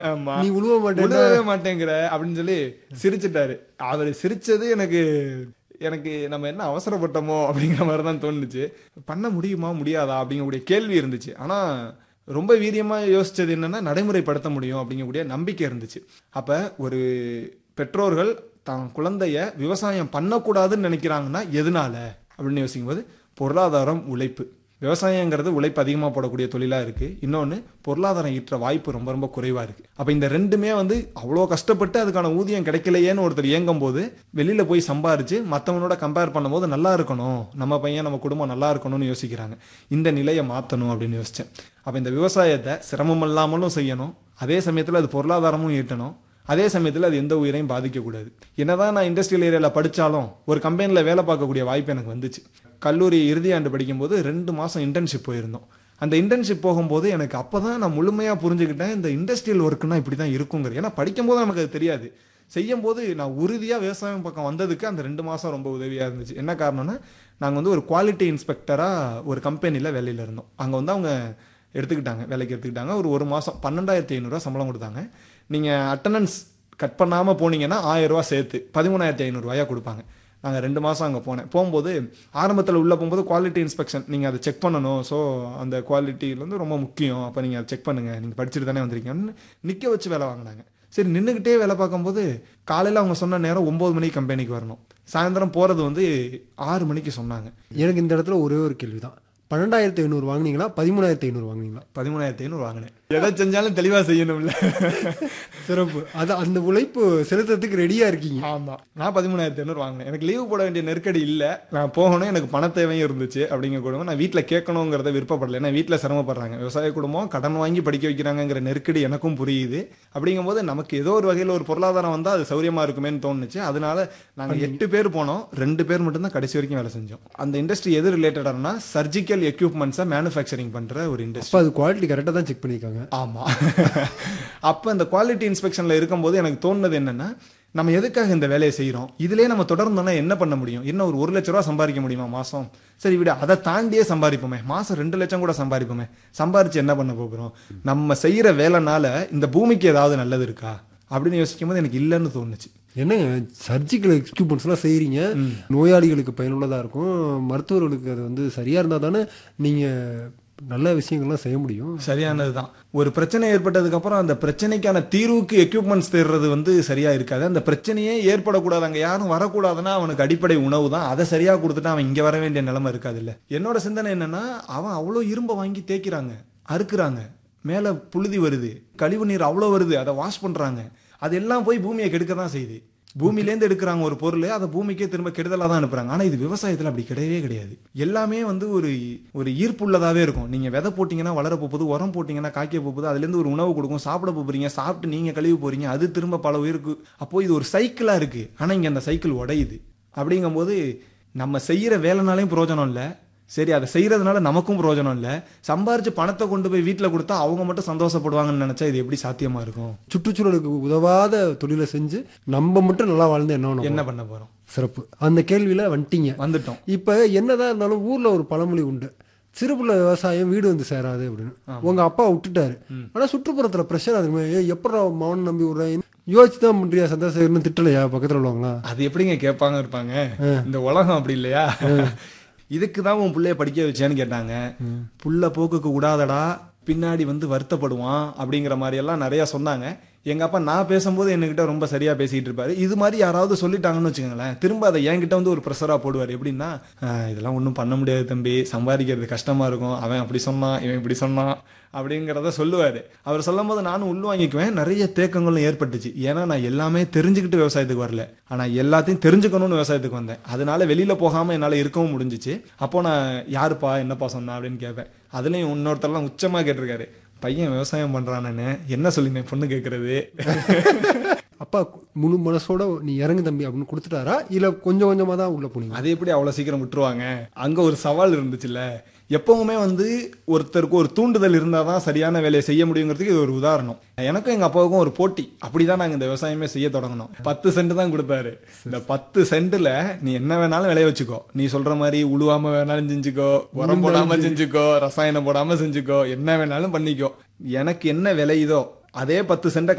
ஆமா நீ உழுவ மாட்டேன் விடவே மாட்டேங்கிற அப்படின்னு சொல்லி சிரிச்சிட்டாரு அவர் சிரிச்சது எனக்கு எனக்கு நம்ம என்ன அவசரப்பட்டோமோ அப்படிங்கிற மாதிரி தான் தோணுச்சு பண்ண முடியுமா முடியாதா அப்படிங்கக்கூடிய கேள்வி இருந்துச்சு ஆனா ரொம்ப வீரியமா யோசிச்சது என்னன்னா நடைமுறைப்படுத்த முடியும் அப்படிங்கக்கூடிய நம்பிக்கை இருந்துச்சு அப்ப ஒரு பெற்றோர்கள் தான் குழந்தைய விவசாயம் பண்ணக்கூடாதுன்னு நினைக்கிறாங்கன்னா எதனால அப்படின்னு யோசிக்கும் போது பொருளாதாரம் உழைப்பு விவசாயங்கிறது உழைப்பு அதிகமாக போடக்கூடிய தொழிலாக இருக்குது இன்னொன்று பொருளாதாரம் ஈற்ற வாய்ப்பு ரொம்ப ரொம்ப குறைவாக இருக்குது அப்போ இந்த ரெண்டுமே வந்து அவ்வளோ கஷ்டப்பட்டு அதுக்கான ஊதியம் கிடைக்கலையேன்னு ஒருத்தர் இயங்கும் போது வெளியில் போய் சம்பாரிச்சு மற்றவனோட கம்பேர் பண்ணும்போது நல்லா இருக்கணும் நம்ம பையன் நம்ம குடும்பம் நல்லா இருக்கணும்னு யோசிக்கிறாங்க இந்த நிலையை மாற்றணும் அப்படின்னு யோசித்தேன் அப்போ இந்த விவசாயத்தை சிரமம் இல்லாமலும் செய்யணும் அதே சமயத்தில் அது பொருளாதாரமும் ஈட்டணும் அதே சமயத்தில் அது எந்த உயிரையும் பாதிக்கக்கூடாது என்னதான் நான் இண்டஸ்ட்ரியல் ஏரியாவில் படித்தாலும் ஒரு கம்பெனியில் வேலை பார்க்கக்கூடிய வாய்ப்பு எனக்கு வந்துச்சு கல்லூரி இறுதி ஆண்டு படிக்கும்போது ரெண்டு மாதம் இன்டர்ன்ஷிப் போயிருந்தோம் அந்த இன்டர்ன்ஷிப் போகும்போது எனக்கு அப்போ தான் நான் முழுமையாக புரிஞ்சுக்கிட்டேன் இந்த இண்டஸ்ட்ரியல் ஒர்க்குனா இப்படி தான் இருக்குங்கிறது ஏன்னா படிக்கும்போது நமக்கு அது தெரியாது செய்யும்போது நான் உறுதியாக விவசாயம் பக்கம் வந்ததுக்கு அந்த ரெண்டு மாதம் ரொம்ப உதவியாக இருந்துச்சு என்ன காரணம்னா நாங்கள் வந்து ஒரு குவாலிட்டி இன்ஸ்பெக்டராக ஒரு கம்பெனியில் வேலையில் இருந்தோம் அங்கே வந்து அவங்க எடுத்துக்கிட்டாங்க வேலைக்கு எடுத்துக்கிட்டாங்க ஒரு ஒரு மாதம் பன்னெண்டாயிரத்தி ஐநூறுரூவா சம்பளம் கொடுத்தாங்க நீங்கள் அட்டண்டன்ஸ் கட் பண்ணாமல் போனீங்கன்னா ஆயிரம் ரூபாய் சேர்த்து பதிமூணாயிரத்தி ஐநூறுரூவாயா கொடுப்பாங்க நாங்கள் ரெண்டு மாதம் அங்கே போனேன் போகும்போது ஆரம்பத்தில் உள்ளே போகும்போது குவாலிட்டி இன்ஸ்பெக்ஷன் நீங்கள் அதை செக் பண்ணணும் ஸோ அந்த குவாலிட்டியில் வந்து ரொம்ப முக்கியம் அப்போ நீங்கள் அதை செக் பண்ணுங்கள் நீங்கள் படிச்சுட்டு தானே வந்திருக்கீங்கன்னு நிற்க வச்சு வேலை வாங்கினாங்க சரி நின்றுக்கிட்டே வேலை பார்க்கும்போது காலையில் அவங்க சொன்ன நேரம் ஒம்பது மணிக்கு கம்பெனிக்கு வரணும் சாயந்தரம் போகிறது வந்து ஆறு மணிக்கு சொன்னாங்க எனக்கு இந்த இடத்துல ஒரே ஒரு கேள்வி தான் பன்னெண்டாயிரத்தி ஐநூறு வாங்குனீங்களா பதிமூணாயிரத்தி ஐநூறு வாங்குனீங்களா பதிமூணாயிரத்தி ஐநூறு வாங்கினேன் எதை செஞ்சாலும் தெளிவாக செய்யணும்ல சிறப்பு அது அந்த உழைப்பு செலுத்துறதுக்கு ரெடியா இருக்கீங்க ஆமா நான் பதிமூணாயிரத்தி ஐநூறு வாங்கினேன் எனக்கு லீவு போட வேண்டிய நெருக்கடி இல்ல நான் போகணும் எனக்கு பண தேவையும் இருந்துச்சு அப்படிங்க குடும்பம் நான் வீட்டில் கேட்கணுங்கிறத விருப்பப்படல ஏன்னா வீட்டில் சிரமப்படுறாங்க விவசாய குடும்பம் கடன் வாங்கி படிக்க வைக்கிறாங்கங்கிற நெருக்கடி எனக்கும் புரியுது அப்படிங்கும்போது நமக்கு ஏதோ ஒரு வகையில் ஒரு பொருளாதாரம் வந்தால் அது சௌரியமா இருக்குமேன்னு தோணுச்சு அதனால நாங்கள் எட்டு பேர் போனோம் ரெண்டு பேர் மட்டும்தான் கடைசி வரைக்கும் வேலை செஞ்சோம் அந்த இண்டஸ்ட்ரி எது ரிலேட்டடானா சர்ஜிக்கல் எக்யூப்மெண்ட்ஸை மேனுஃபேக்சரிங் பண்ற ஒரு இண்டஸ்ட்ரி அப்போ அது குவாலிட்டி கரெக்டாக தான் செக் பண்ணியிருக்காங்க ஆமா அப்ப இந்த குவாலிட்டி இன்ஸ்பெக்ஷன்ல இருக்கும்போது எனக்கு தோணுனது என்னன்னா நம்ம எதுக்காக இந்த வேலையை செய்றோம் இதுலயே நம்ம தொடர்ந்தோம்னா என்ன பண்ண முடியும் என்ன ஒரு ஒரு லட்ச ரூபா சம்பாதிக்க முடியுமா மாசம் சரி விட அதை தாண்டியே சம்பாதிப்போமே மாசம் ரெண்டு லட்சம் கூட சம்பாதிப்போமே சம்பாரிச்சு என்ன பண்ண போகிறோம் நம்ம செய்யற வேலைனால இந்த பூமிக்கு ஏதாவது நல்லது இருக்கா அப்படின்னு யோசிக்கும் போது எனக்கு இல்லைன்னு தோணுச்சு என்னங்க சர்ஜிக்கல் எக்யூப்மெண்ட்ஸ்லாம் செய்கிறீங்க நோயாளிகளுக்கு பயனுள்ளதாக இருக்கும் மருத்துவர்களுக்கு அது வந்து சரியாக இருந்தால் தானே நீங்கள் நல்ல விஷயங்கள்லாம் செய்ய முடியும் சரியானதுதான் ஒரு பிரச்சனை ஏற்பட்டதுக்கு அப்புறம் அந்த பிரச்சனைக்கான தீர்வுக்கு எக்யூப்மெண்ட்ஸ் தேடுறது வந்து சரியா இருக்காது அந்த பிரச்சனையே ஏற்படக்கூடாது அங்க யாரும் வரக்கூடாதுன்னா அவனுக்கு அடிப்படை உணவு தான் அதை சரியா கொடுத்துட்டு அவன் இங்க வர வேண்டிய நிலைமை இருக்காது இல்ல என்னோட சிந்தனை என்னன்னா அவன் அவ்வளோ இரும்பை வாங்கி தேய்க்கிறாங்க அறுக்குறாங்க மேல புழுதி வருது கழிவு நீர் அவ்வளோ வருது அதை வாஷ் பண்றாங்க அதெல்லாம் போய் பூமியை கெடுக்க தான் செய்யுது பூமியிலேருந்து எடுக்கிறாங்க ஒரு பொருள் அதை பூமிக்கே திரும்ப கெடுதலாக தான் அனுப்புறாங்க ஆனால் இது விவசாயத்தில் அப்படி கிடையவே கிடையாது எல்லாமே வந்து ஒரு ஒரு ஈர்ப்புள்ளதாகவே இருக்கும் நீங்கள் விதை போட்டிங்கன்னா வளர போகுது உரம் போட்டிங்கன்னா காய்க்க போகுது அதுலேருந்து ஒரு உணவு கொடுக்கும் சாப்பிட போகிறீங்க சாப்பிட்டு நீங்கள் கழுவி போகிறீங்க அது திரும்ப பல உயிருக்கு அப்போது இது ஒரு சைக்கிளாக இருக்குது ஆனால் இங்கே அந்த சைக்கிள் உடையுது அப்படிங்கும்போது நம்ம செய்கிற வேலைனாலையும் பிரயோஜனம் இல்லை சரி அதை செய்யறதுனால நமக்கும் பிரயோஜனம் இல்லை சம்பாரிச்சு பணத்தை கொண்டு போய் வீட்டில் கொடுத்தா அவங்க மட்டும் சந்தோஷப்படுவாங்கன்னு நினைச்சா இது எப்படி சாத்தியமா இருக்கும் சுற்றுச்சூழலுக்கு உதவாத தொழிலை செஞ்சு நம்ம மட்டும் நல்லா வாழ்ந்து என்ன பண்ண என்ன போறோம்? பண்ண போறோம் சிறப்பு அந்த கேள்வியில் வந்துட்டீங்க வந்துட்டோம் இப்போ என்னதான் இருந்தாலும் ஊரில் ஒரு பழமொழி உண்டு சிறுபுள்ள விவசாயம் வீடு வந்து சேராது அப்படின்னு உங்க அப்பா விட்டுட்டாரு ஆனா சுற்றுப்புறத்துல பிரஷர் அதுமே எப்படா மவன் நம்பி விடுறேன் யோசிச்சு தான் பண்றியா சந்திரசேகர்னு திட்டலையா பக்கத்துல உள்ளவங்களா அது எப்படிங்க கேட்பாங்க இருப்பாங்க இந்த உலகம் அப்படி இல்லையா இதுக்கு தான் உன் பிள்ளைய படிக்க வச்சேன்னு கேட்டாங்க புள்ள போக்குக்கு விடாதடா பின்னாடி வந்து வருத்தப்படுவான் அப்படிங்கிற மாதிரி எல்லாம் நிறைய சொன்னாங்க எங்க அப்பா நான் பேசும்போது என்கிட்ட ரொம்ப சரியா பேசிட்டு இருப்பாரு இது மாதிரி யாராவது சொல்லிட்டாங்கன்னு வச்சுக்கோங்களேன் திரும்ப அதை என்கிட்ட வந்து ஒரு ப்ரெஷரா போடுவார் எப்படின்னா "ஆஹ், இதெல்லாம் ஒன்றும் பண்ண முடியாது தம்பி சம்பாதிக்கிறது கஷ்டமா இருக்கும் அவன் அப்படி சொன்னான் இவன் இப்படி சொன்னான் அப்படிங்கிறத சொல்லுவார் அவர் சொல்லும் போது நானும் உள்வாங்கிக்குவேன் நிறைய தேக்கங்களும் ஏற்பட்டுச்சு ஏன்னா நான் எல்லாமே தெரிஞ்சுக்கிட்டு விவசாயத்துக்கு வரல ஆனால் எல்லாத்தையும் தெரிஞ்சுக்கணும்னு விவசாயத்துக்கு வந்தேன் அதனால வெளியில போகாம என்னால் இருக்கவும் முடிஞ்சிச்சு அப்போ நான் யாருப்பா என்னப்பா சொன்னா அப்படின்னு கேட்பேன் அதுலயும் இன்னொருத்தர்லாம் உச்சமா கேட்டிருக்காரு பையன் விவசாயம் பண்றானேன்னு என்ன சொல்லி பொண்ணு கேட்கறது அப்பா முழு மனசோட நீ இறங்கு தம்பி அப்படின்னு கொடுத்துட்டாரா இல்ல கொஞ்சம் கொஞ்சமா தான் உள்ள போனீங்க அது எப்படி அவ்வளவு சீக்கிரம் விட்டுருவாங்க அங்க ஒரு சவால் இருந்துச்சுல்ல எப்பவுமே வந்து ஒருத்தருக்கு ஒரு தூண்டுதல் இருந்தால் தான் சரியான வேலையை செய்ய முடியுங்கிறதுக்கு இது ஒரு உதாரணம் எனக்கும் எங்க அப்பாவுக்கும் ஒரு போட்டி அப்படிதான் நாங்க இந்த விவசாயமே செய்ய தொடங்கணும் பத்து சென்ட் தான் கொடுத்தாரு இந்த பத்து சென்ட்ல நீ என்ன வேணாலும் விளைய வச்சுக்கோ நீ சொல்ற மாதிரி உழுவாம வேணாலும் செஞ்சுக்கோ உரம் போடாம செஞ்சுக்கோ ரசாயனம் போடாம செஞ்சுக்கோ என்ன வேணாலும் பண்ணிக்கோ எனக்கு என்ன விளையுதோ அதே பத்து சென்ட